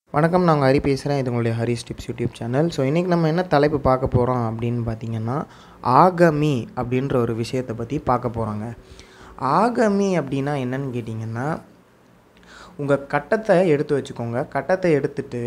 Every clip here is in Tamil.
வணக்கம் நான் உங்கள் ஹரி பேசுகிறேன் இது உங்களுடைய Hari's tips YouTube channel so இன்றைக்கி நம்ம என்ன தலைப்பு பார்க்க போகிறோம் அப்படின்னு பார்த்தீங்கன்னா ஆகமி அப்படின்ற ஒரு விஷயத்தை பற்றி பார்க்க போகிறோங்க ஆகமி அப்படின்னா என்னன்னு கேட்டிங்கன்னா உங்கள் கட்டத்தை எடுத்து வச்சுக்கோங்க கட்டத்தை எடுத்துட்டு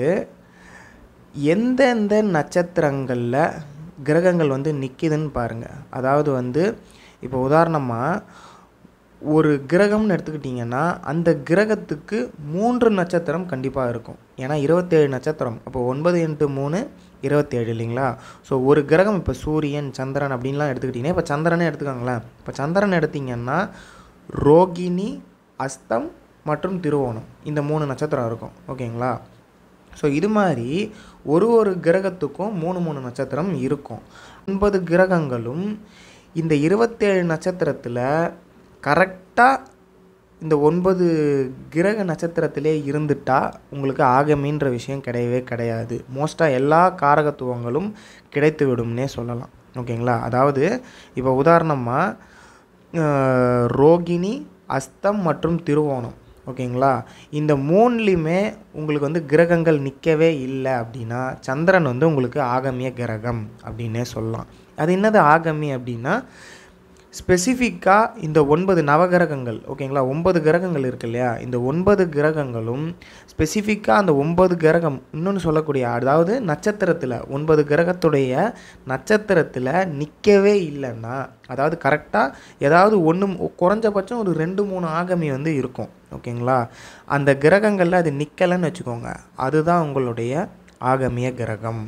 எந்தெந்த நட்சத்திரங்களில் கிரகங்கள் வந்து நிற்கிதுன்னு பாருங்கள் அதாவது வந்து இப்போ உதாரணமாக ஒரு கிரகம்னு எடுத்துக்கிட்டிங்கன்னா அந்த கிரகத்துக்கு மூன்று நட்சத்திரம் கண்டிப்பாக இருக்கும் ஏன்னா இருபத்தேழு நட்சத்திரம் அப்போ ஒன்பது இன்ட்டு மூணு இருபத்தேழு இல்லைங்களா ஸோ ஒரு கிரகம் இப்போ சூரியன் சந்திரன் அப்படின்லாம் எடுத்துக்கிட்டிங்கன்னா இப்போ சந்திரனே எடுத்துக்கோங்களேன் இப்போ சந்திரன் எடுத்திங்கன்னா ரோகிணி அஸ்தம் மற்றும் திருவோணம் இந்த மூணு நட்சத்திரம் இருக்கும் ஓகேங்களா ஸோ இது மாதிரி ஒரு ஒரு கிரகத்துக்கும் மூணு மூணு நட்சத்திரம் இருக்கும் ஒன்பது கிரகங்களும் இந்த இருபத்தேழு நட்சத்திரத்தில் கரெக்டாக இந்த ஒன்பது கிரக நட்சத்திரத்திலே இருந்துட்டா உங்களுக்கு ஆகமின்ற விஷயம் கிடையவே கிடையாது மோஸ்ட்டாக எல்லா காரகத்துவங்களும் கிடைத்து விடும்னே சொல்லலாம் ஓகேங்களா அதாவது இப்போ உதாரணமாக ரோகிணி அஸ்தம் மற்றும் திருவோணம் ஓகேங்களா இந்த மூணுலேயுமே உங்களுக்கு வந்து கிரகங்கள் நிற்கவே இல்லை அப்படின்னா சந்திரன் வந்து உங்களுக்கு ஆகமிய கிரகம் அப்படின்னே சொல்லலாம் அது என்னது ஆகமி அப்படின்னா ஸ்பெசிஃபிக்காக இந்த ஒன்பது நவகிரகங்கள் ஓகேங்களா ஒன்பது கிரகங்கள் இருக்கு இல்லையா இந்த ஒன்பது கிரகங்களும் ஸ்பெசிஃபிக்காக அந்த ஒன்பது கிரகம் இன்னொன்று சொல்லக்கூடிய அதாவது நட்சத்திரத்தில் ஒன்பது கிரகத்துடைய நட்சத்திரத்தில் நிற்கவே இல்லைன்னா அதாவது கரெக்டாக ஏதாவது ஒன்று குறைஞ்சபட்சம் ஒரு ரெண்டு மூணு ஆகமி வந்து இருக்கும் ஓகேங்களா அந்த கிரகங்களில் அது நிற்கலைன்னு வச்சுக்கோங்க அதுதான் உங்களுடைய ஆகமிய கிரகம்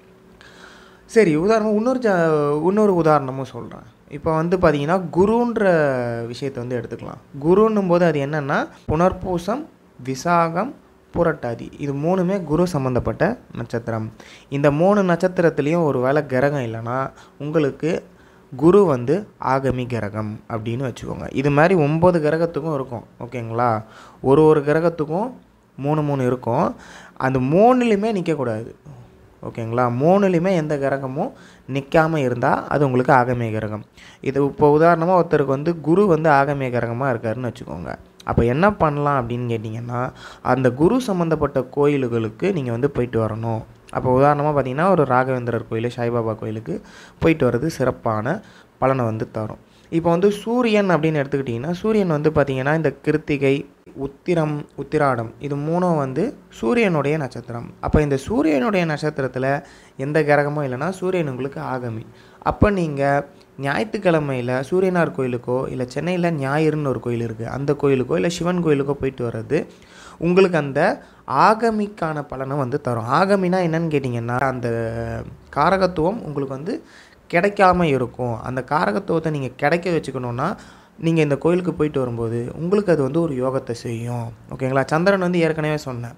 சரி உதாரணம் இன்னொரு ஜ இன்னொரு உதாரணமும் சொல்கிறேன் இப்போ வந்து பார்த்தீங்கன்னா குருன்ற விஷயத்தை வந்து எடுத்துக்கலாம் குருன்னும் போது அது என்னென்னா புனர்பூசம் விசாகம் புரட்டாதி இது மூணுமே குரு சம்மந்தப்பட்ட நட்சத்திரம் இந்த மூணு நட்சத்திரத்துலேயும் ஒரு வேளை கிரகம் இல்லைன்னா உங்களுக்கு குரு வந்து ஆகமி கிரகம் அப்படின்னு வச்சுக்கோங்க இது மாதிரி ஒம்பது கிரகத்துக்கும் இருக்கும் ஓகேங்களா ஒரு ஒரு கிரகத்துக்கும் மூணு மூணு இருக்கும் அந்த மூணுலேயுமே நிற்கக்கூடாது ஓகேங்களா மூணுலேயுமே எந்த கிரகமும் நிற்காமல் இருந்தால் அது உங்களுக்கு ஆகமிய கிரகம் இது இப்போ உதாரணமாக ஒருத்தருக்கு வந்து குரு வந்து ஆகமிய கிரகமாக இருக்காருன்னு வச்சுக்கோங்க அப்போ என்ன பண்ணலாம் அப்படின்னு கேட்டிங்கன்னா அந்த குரு சம்மந்தப்பட்ட கோயில்களுக்கு நீங்கள் வந்து போயிட்டு வரணும் அப்போ உதாரணமாக பார்த்தீங்கன்னா ஒரு ராகவேந்திரர் கோயில் சாய்பாபா கோயிலுக்கு போயிட்டு வர்றது சிறப்பான பலனை வந்து தரும் இப்போ வந்து சூரியன் அப்படின்னு எடுத்துக்கிட்டிங்கன்னா சூரியன் வந்து பார்த்திங்கன்னா இந்த கிருத்திகை உத்திரம் உத்திராடம் இது மூணும் வந்து சூரியனுடைய நட்சத்திரம் அப்போ இந்த சூரியனுடைய நட்சத்திரத்தில் எந்த கிரகமும் இல்லைன்னா சூரியன் உங்களுக்கு ஆகமி அப்போ நீங்கள் ஞாயிற்றுக்கிழமையில் சூரியனார் கோயிலுக்கோ இல்லை சென்னையில் ஞாயிறுன்னு ஒரு கோயில் இருக்குது அந்த கோயிலுக்கோ இல்லை சிவன் கோயிலுக்கோ போயிட்டு வர்றது உங்களுக்கு அந்த ஆகமிக்கான பலனை வந்து தரும் ஆகமினா என்னன்னு கேட்டிங்கன்னா அந்த காரகத்துவம் உங்களுக்கு வந்து கிடைக்காம இருக்கும் அந்த காரகத்துவத்தை நீங்கள் கிடைக்க வச்சுக்கணுன்னா நீங்கள் இந்த கோயிலுக்கு போயிட்டு வரும்போது உங்களுக்கு அது வந்து ஒரு யோகத்தை செய்யும் ஓகேங்களா சந்திரன் வந்து ஏற்கனவே சொன்னேன்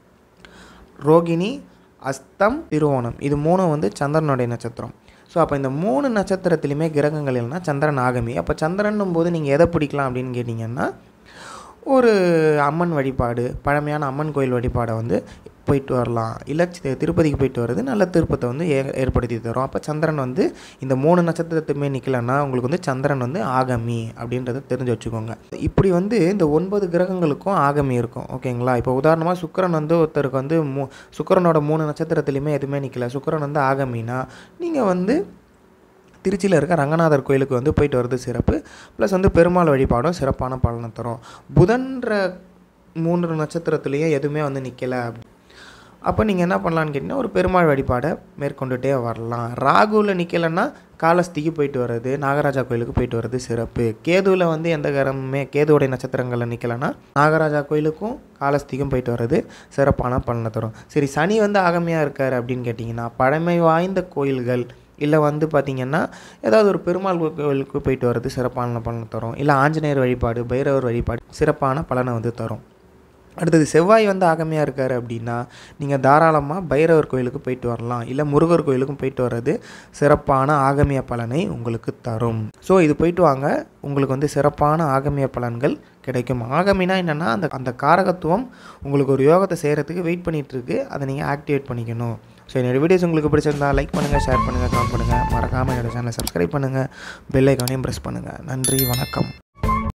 ரோகிணி அஸ்தம் திருவோணம் இது மூணும் வந்து சந்திரனுடைய நட்சத்திரம் ஸோ அப்போ இந்த மூணு நட்சத்திரத்துலையுமே கிரகங்கள் இல்லைன்னா சந்திரன் ஆகமி அப்போ சந்திரன்னும் போது நீங்கள் எதை பிடிக்கலாம் அப்படின்னு கேட்டிங்கன்னா ஒரு அம்மன் வழிபாடு பழமையான அம்மன் கோயில் வழிபாடை வந்து போயிட்டு வரலாம் இல்லை திருப்பதிக்கு போயிட்டு வர்றது நல்ல திருப்பத்தை வந்து ஏ ஏற்படுத்தி தரும் அப்போ சந்திரன் வந்து இந்த மூணு நட்சத்திரத்துமே நிற்கலன்னா உங்களுக்கு வந்து சந்திரன் வந்து ஆகமி அப்படின்றத தெரிஞ்சு வச்சுக்கோங்க இப்படி வந்து இந்த ஒன்பது கிரகங்களுக்கும் ஆகமி இருக்கும் ஓகேங்களா இப்போ உதாரணமாக சுக்கரன் வந்து ஒருத்தருக்கு வந்து மூ சுக்கரனோட மூணு நட்சத்திரத்துலையுமே எதுவுமே நிற்கல சுக்கரன் வந்து ஆகமினா நீங்கள் வந்து திருச்சியில் இருக்க ரங்கநாதர் கோயிலுக்கு வந்து போயிட்டு வர்றது சிறப்பு ப்ளஸ் வந்து பெருமாள் வழிபாடும் சிறப்பான பலனை தரும் புதன்ற மூன்று நட்சத்திரத்துலேயும் எதுவுமே வந்து நிற்கலை அப்போ நீங்கள் என்ன பண்ணலான்னு கேட்டிங்கன்னா ஒரு பெருமாள் வழிபாடை மேற்கொண்டுட்டே வரலாம் ராகுவில் நிற்கலைன்னா காலஸ்திக்கு போயிட்டு வர்றது நாகராஜா கோயிலுக்கு போயிட்டு வர்றது சிறப்பு கேதுவில் வந்து எந்த கிரகமுமே கேதுவோடைய நட்சத்திரங்களில் நிற்கலைன்னா நாகராஜா கோயிலுக்கும் காலஸ்திக்கும் போயிட்டு வர்றது சிறப்பான பலனை தரும் சரி சனி வந்து ஆகமையாக இருக்கார் அப்படின்னு கேட்டிங்கன்னா பழமை வாய்ந்த கோயில்கள் இல்லை வந்து பார்த்திங்கன்னா ஏதாவது ஒரு பெருமாள் கோயிலுக்கு போயிட்டு வர்றது சிறப்பான பலனை தரும் இல்லை ஆஞ்சநேயர் வழிபாடு பைரவர் வழிபாடு சிறப்பான பலனை வந்து தரும் அடுத்தது செவ்வாய் வந்து ஆகமையாக இருக்கார் அப்படின்னா நீங்கள் தாராளமாக பைரவர் கோயிலுக்கு போயிட்டு வரலாம் இல்லை முருகர் கோயிலுக்கும் போயிட்டு வர்றது சிறப்பான ஆகமிய பலனை உங்களுக்கு தரும் ஸோ இது போயிட்டு வாங்க உங்களுக்கு வந்து சிறப்பான ஆகமிய பலன்கள் கிடைக்கும் ஆகமினா என்னென்னா அந்த அந்த காரகத்துவம் உங்களுக்கு ஒரு யோகத்தை செய்கிறதுக்கு வெயிட் பண்ணிகிட்ருக்கு அதை நீங்கள் ஆக்டிவேட் பண்ணிக்கணும் ஸோ என்னோடய வீடியோஸ் உங்களுக்கு பிடிச்சிருந்தா லைக் பண்ணுங்கள் ஷேர் பண்ணுங்கள் கமெண்ட் பண்ணுங்கள் மறக்காமல் என்னோடய சேனலை சப்ஸ்கிரைப் பண்ணுங்கள் பெல் ஐக்கானையும் ப்ரெஸ் பண்ணுங்கள் நன்றி வணக்கம்